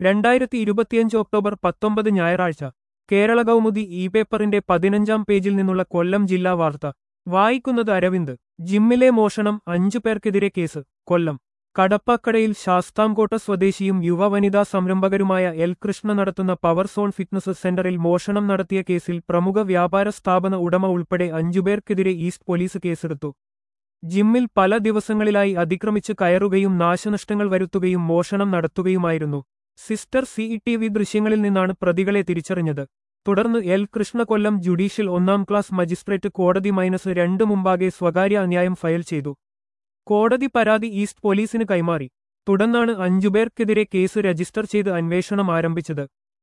രണ്ടായിരത്തി ഇരുപത്തിയഞ്ച് ഒക്ടോബർ പത്തൊമ്പത് ഞായറാഴ്ച കേരള കൗമുദി ഇ പേപ്പറിന്റെ പതിനഞ്ചാം പേജിൽ നിന്നുള്ള കൊല്ലം ജില്ലാ വാർത്ത വായിക്കുന്നത് അരവിന്ദ് ജിമ്മിലെ മോഷണം അഞ്ചു പേർക്കെതിരെ കേസ് കൊല്ലം കടപ്പാക്കടയിൽ ശാസ്താംകോട്ട സ്വദേശിയും യുവ വനിതാ സംരംഭകരുമായ എൽ കൃഷ്ണ നടത്തുന്ന പവർ സോൺ ഫിറ്റ്നസ് സെന്ററിൽ മോഷണം നടത്തിയ കേസിൽ പ്രമുഖ വ്യാപാര സ്ഥാപന ഉടമ ഉൾപ്പെടെ അഞ്ചുപേർക്കെതിരെ ഈസ്റ്റ് പോലീസ് കേസെടുത്തു ജിമ്മിൽ പല ദിവസങ്ങളിലായി അതിക്രമിച്ച് കയറുകയും നാശനഷ്ടങ്ങൾ വരുത്തുകയും മോഷണം നടത്തുകയുമായിരുന്നു സിസ്റ്റർ സിഇടിവി ദൃശ്യങ്ങളിൽ നിന്നാണ് പ്രതികളെ തിരിച്ചറിഞ്ഞത് തുടർന്ന് എൽ കൃഷ്ണ കൊല്ലം ജുഡീഷ്യൽ ഒന്നാം ക്ലാസ് മജിസ്ട്രേറ്റ് കോടതി മൈനസ് രണ്ട് മുമ്പാകെ സ്വകാര്യ അന്യായം ഫയൽ ചെയ്തു കോടതി പരാതി ഈസ്റ്റ് പോലീസിന് കൈമാറി തുടർന്നാണ് അഞ്ചുപേർക്കെതിരെ കേസ് രജിസ്റ്റർ ചെയ്ത് അന്വേഷണം ആരംഭിച്ചത്